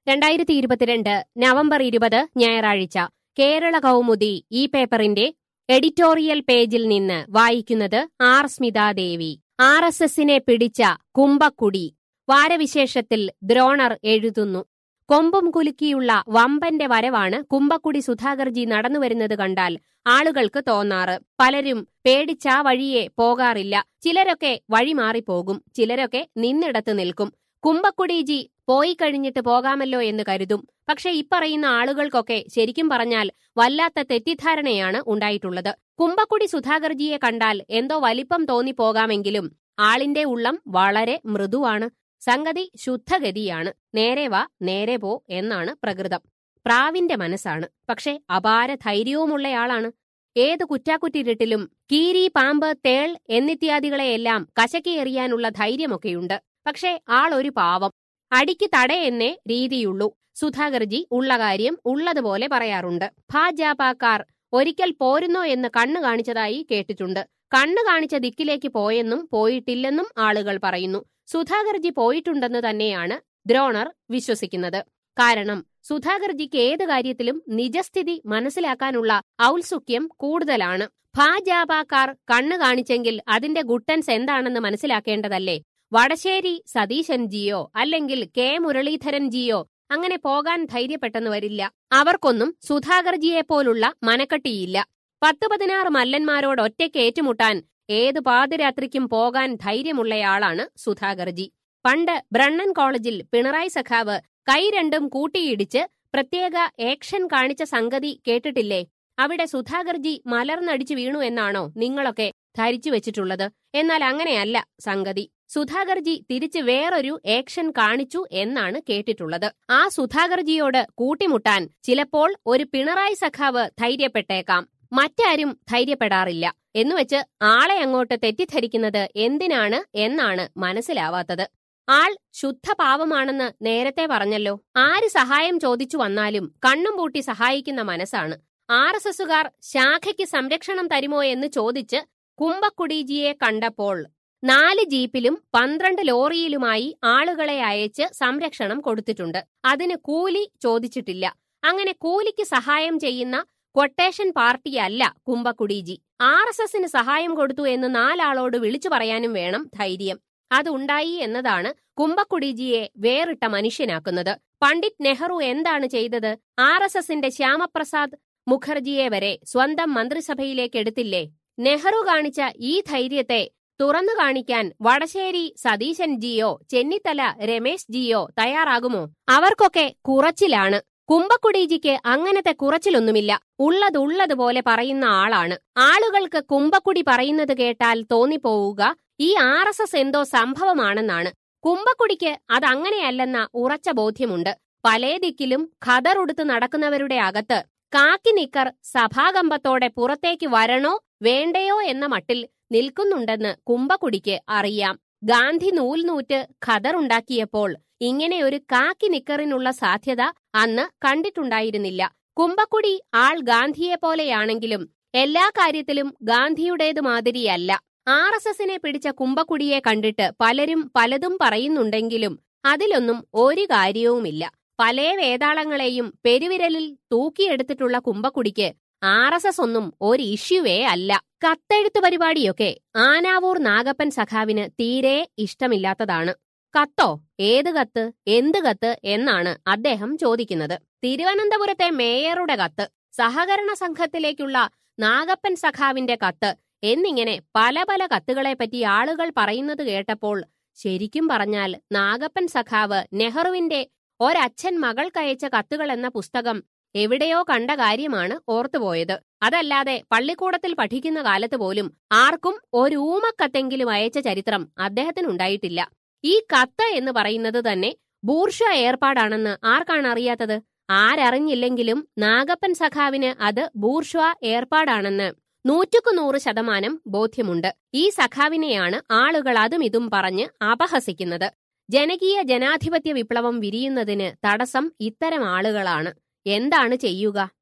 രണ്ടായിരത്തി ഇരുപത്തിരണ്ട് നവംബർ ഇരുപത് ഞായറാഴ്ച കേരള കൗമുദി ഈ പേപ്പറിന്റെ എഡിറ്റോറിയൽ പേജിൽ നിന്ന് വായിക്കുന്നത് ആർ സ്മിതാദേവി ആർ എസ് എസിനെ പിടിച്ച കുംഭക്കുടി വാരവിശേഷത്തിൽ ദ്രോണർ എഴുതുന്നു കൊമ്പും കുലുക്കിയുള്ള വമ്പന്റെ വരവാണ് കുമ്പക്കുടി സുധാകർജി നടന്നുവരുന്നത് കണ്ടാൽ ആളുകൾക്ക് തോന്നാറ് പലരും പേടിച്ചാ വഴിയെ പോകാറില്ല ചിലരൊക്കെ വഴി മാറിപ്പോകും ചിലരൊക്കെ നിന്നിടത്ത് നിൽക്കും കുമ്പക്കുടിജി പോയി കഴിഞ്ഞിട്ട് പോകാമല്ലോ എന്ന് കരുതും പക്ഷെ ഇപ്പറയുന്ന ആളുകൾക്കൊക്കെ ശരിക്കും പറഞ്ഞാൽ വല്ലാത്ത തെറ്റിദ്ധാരണയാണ് ഉണ്ടായിട്ടുള്ളത് കുമ്പക്കുടി സുധാകർജിയെ കണ്ടാൽ എന്തോ വലിപ്പം തോന്നിപ്പോകാമെങ്കിലും ആളിന്റെ ഉള്ളം വളരെ മൃദുവാണ് സംഗതി ശുദ്ധഗതിയാണ് നേരെ വാ നേരെ പോ എന്നാണ് പ്രകൃതം പ്രാവിന്റെ മനസ്സാണ് പക്ഷെ അപാര ധൈര്യവുമുള്ളയാളാണ് ഏത് കുറ്റാക്കുറ്റിരുട്ടിലും കീരി പാമ്പ് തേൾ എന്നിത്യാദികളെയെല്ലാം കശക്കി എറിയാനുള്ള ധൈര്യമൊക്കെയുണ്ട് പക്ഷേ ആൾ ഒരു പാവം അടിക്ക് തടയെന്നേ രീതിയുള്ളൂ സുധാകർജി ഉള്ള കാര്യം ഉള്ളതുപോലെ പറയാറുണ്ട് ഭാജപാക്കാർ ഒരിക്കൽ പോരുന്നോ എന്ന് കണ്ണു കാണിച്ചതായി കേട്ടിട്ടുണ്ട് കണ്ണു കാണിച്ച ദിക്കിലേക്ക് പോയെന്നും പോയിട്ടില്ലെന്നും ആളുകൾ പറയുന്നു സുധാകർജി പോയിട്ടുണ്ടെന്ന് തന്നെയാണ് ദ്രോണർ വിശ്വസിക്കുന്നത് കാരണം സുധാകർജിക്ക് ഏത് കാര്യത്തിലും നിജസ്ഥിതി മനസ്സിലാക്കാനുള്ള ഔത്സുക്യം കൂടുതലാണ് ഭാജപാക്കാർ കണ്ണു കാണിച്ചെങ്കിൽ അതിന്റെ ഗുട്ടൻസ് എന്താണെന്ന് മനസ്സിലാക്കേണ്ടതല്ലേ വടശ്ശേരി സതീശൻ ജിയോ അല്ലെങ്കിൽ കെ മുരളീധരൻ ജിയോ അങ്ങനെ പോകാൻ ധൈര്യപ്പെട്ടെന്ന് വരില്ല അവർക്കൊന്നും സുധാകർജിയെ പോലുള്ള മനക്കട്ടിയില്ല പത്ത് പതിനാറ് മല്ലന്മാരോട് ഒറ്റയ്ക്ക് ഏറ്റുമുട്ടാൻ ഏത് പാതിരാത്രിക്കും പോകാൻ ധൈര്യമുള്ളയാളാണ് സുധാകർജി പണ്ട് ബ്രണ്ണൻ കോളേജിൽ പിണറായി സഖാവ് കൈ രണ്ടും കൂട്ടിയിടിച്ച് പ്രത്യേക ഏക്ഷൻ കാണിച്ച സംഗതി കേട്ടിട്ടില്ലേ അവിടെ സുധാകർജി മലർന്നടിച്ചു വീണു എന്നാണോ നിങ്ങളൊക്കെ ധരിച്ചു വെച്ചിട്ടുള്ളത് എന്നാൽ അങ്ങനെയല്ല സംഗതി സുധാകർജി തിരിച്ച് വേറൊരു ഏക്ഷൻ കാണിച്ചു എന്നാണ് കേട്ടിട്ടുള്ളത് ആ സുധാകർജിയോട് കൂട്ടിമുട്ടാൻ ചിലപ്പോൾ ഒരു പിണറായി സഖാവ് ധൈര്യപ്പെട്ടേക്കാം മറ്റാരും ധൈര്യപ്പെടാറില്ല എന്നുവെച്ച് ആളെ അങ്ങോട്ട് തെറ്റിദ്ധരിക്കുന്നത് എന്തിനാണ് എന്നാണ് മനസ്സിലാവാത്തത് ആൾ ശുദ്ധ പാവമാണെന്ന് നേരത്തെ പറഞ്ഞല്ലോ ആര് സഹായം ചോദിച്ചു വന്നാലും കണ്ണും പൂട്ടി സഹായിക്കുന്ന മനസ്സാണ് ആർ എസ് എസുകാർ ശാഖയ്ക്ക് സംരക്ഷണം തരുമോ എന്ന് ചോദിച്ച് കുംഭക്കുടീജിയെ കണ്ടപ്പോൾ നാല് ജീപ്പിലും പന്ത്രണ്ട് ലോറിയിലുമായി ആളുകളെ അയച്ച് സംരക്ഷണം കൊടുത്തിട്ടുണ്ട് അതിന് കൂലി ചോദിച്ചിട്ടില്ല അങ്ങനെ കൂലിക്ക് സഹായം ചെയ്യുന്ന കൊട്ടേഷൻ പാർട്ടിയല്ല കുംഭക്കുടീജി ആർ എസ് എസിന് സഹായം കൊടുത്തു എന്ന് നാലാളോട് വിളിച്ചു പറയാനും വേണം ധൈര്യം അതുണ്ടായി എന്നതാണ് കുംഭക്കുടീജിയെ വേറിട്ട മനുഷ്യനാക്കുന്നത് പണ്ഡിറ്റ് നെഹ്റു എന്താണ് ചെയ്തത് ആർ എസ് എസിന്റെ ശ്യാമപ്രസാദ് മുഖർജിയെ വരെ സ്വന്തം മന്ത്രിസഭയിലേക്ക് എടുത്തില്ലേ നെഹ്റു കാണിച്ച ഈ ധൈര്യത്തെ തുറന്നു കാണിക്കാൻ വടശ്ശേരി സതീശൻ ജിയോ ചെന്നിത്തല രമേശ് ജിയോ തയ്യാറാകുമോ അവർക്കൊക്കെ കുറച്ചിലാണ് കുംഭക്കുടീജിക്ക് അങ്ങനത്തെ കുറച്ചിലൊന്നുമില്ല ഉള്ളതുള്ളതുപോലെ പറയുന്ന ആളാണ് ആളുകൾക്ക് കുംഭക്കുടി പറയുന്നത് കേട്ടാൽ തോന്നിപ്പോവുക ഈ ആർ എസ് എസ് എന്തോ സംഭവമാണെന്നാണ് കുംഭക്കുടിക്ക് അതങ്ങനെയല്ലെന്ന ഉറച്ച ബോധ്യമുണ്ട് പല ദിക്കിലും ഖദറുടുത്ത് നടക്കുന്നവരുടെ അകത്ത് കാക്കി നിക്കർ സഭാകമ്പത്തോടെ പുറത്തേക്ക് വരണോ വേണ്ടയോ എന്ന മട്ടിൽ നിൽക്കുന്നുണ്ടെന്ന് കുംഭക്കുടിക്ക് അറിയാം ഗാന്ധി നൂൽനൂറ്റ് ഖദറുണ്ടാക്കിയപ്പോൾ ഇങ്ങനെ ഒരു കാക്കി നിക്കറിനുള്ള സാധ്യത അന്ന് കണ്ടിട്ടുണ്ടായിരുന്നില്ല കുംഭക്കുടി ആൾ ഗാന്ധിയെ പോലെയാണെങ്കിലും എല്ലാ കാര്യത്തിലും ഗാന്ധിയുടേതു മാതിരിയല്ല ആർ എസ് എസിനെ പിടിച്ച കുംഭക്കുടിയെ കണ്ടിട്ട് പലരും പലതും പറയുന്നുണ്ടെങ്കിലും അതിലൊന്നും ഒരു കാര്യവുമില്ല പല വേതാളങ്ങളെയും പെരുവിരലിൽ തൂക്കിയെടുത്തിട്ടുള്ള കുംഭക്കുടിക്ക് ആർ എസ് എസ് ഒന്നും ഒരു ഇഷ്യൂവേ അല്ല കത്തെഴുത്ത് പരിപാടിയൊക്കെ ആനാവൂർ നാഗപ്പൻ സഖാവിന് തീരെ ഇഷ്ടമില്ലാത്തതാണ് കത്തോ ഏത് കത്ത് എന്ത് കത്ത് എന്നാണ് അദ്ദേഹം ചോദിക്കുന്നത് തിരുവനന്തപുരത്തെ മേയറുടെ കത്ത് സഹകരണ സംഘത്തിലേക്കുള്ള നാഗപ്പൻ സഖാവിന്റെ കത്ത് എന്നിങ്ങനെ പല പല കത്തുകളെപ്പറ്റി ആളുകൾ പറയുന്നത് കേട്ടപ്പോൾ ശരിക്കും പറഞ്ഞാൽ നാഗപ്പൻ സഖാവ് നെഹ്റുവിന്റെ ഒരച്ഛൻ മകൾക്കയച്ച കത്തുകൾ എന്ന പുസ്തകം എവിടെയോ കണ്ട കാര്യമാണ് ഓർത്തുപോയത് അതല്ലാതെ പള്ളിക്കൂടത്തിൽ പഠിക്കുന്ന കാലത്ത് പോലും ആർക്കും ഒരു ഊമക്കത്തെങ്കിലും അയച്ച ചരിത്രം അദ്ദേഹത്തിനുണ്ടായിട്ടില്ല ഈ കത്ത് എന്ന് പറയുന്നത് തന്നെ ബൂർഷ ഏർപ്പാടാണെന്ന് ആർക്കാണ് അറിയാത്തത് ആരറിഞ്ഞില്ലെങ്കിലും നാഗപ്പൻ സഖാവിന് അത് ബൂർഷ ഏർപ്പാടാണെന്ന് നൂറ്റുക്കു നൂറ് ശതമാനം ബോധ്യമുണ്ട് ഈ സഖാവിനെയാണ് ആളുകൾ അതും ഇതും പറഞ്ഞ് അപഹസിക്കുന്നത് ജനകീയ ജനാധിപത്യ വിപ്ലവം വിരിയുന്നതിന് തടസ്സം ഇത്തരം ആളുകളാണ് എന്താണ് ചെയ്യുക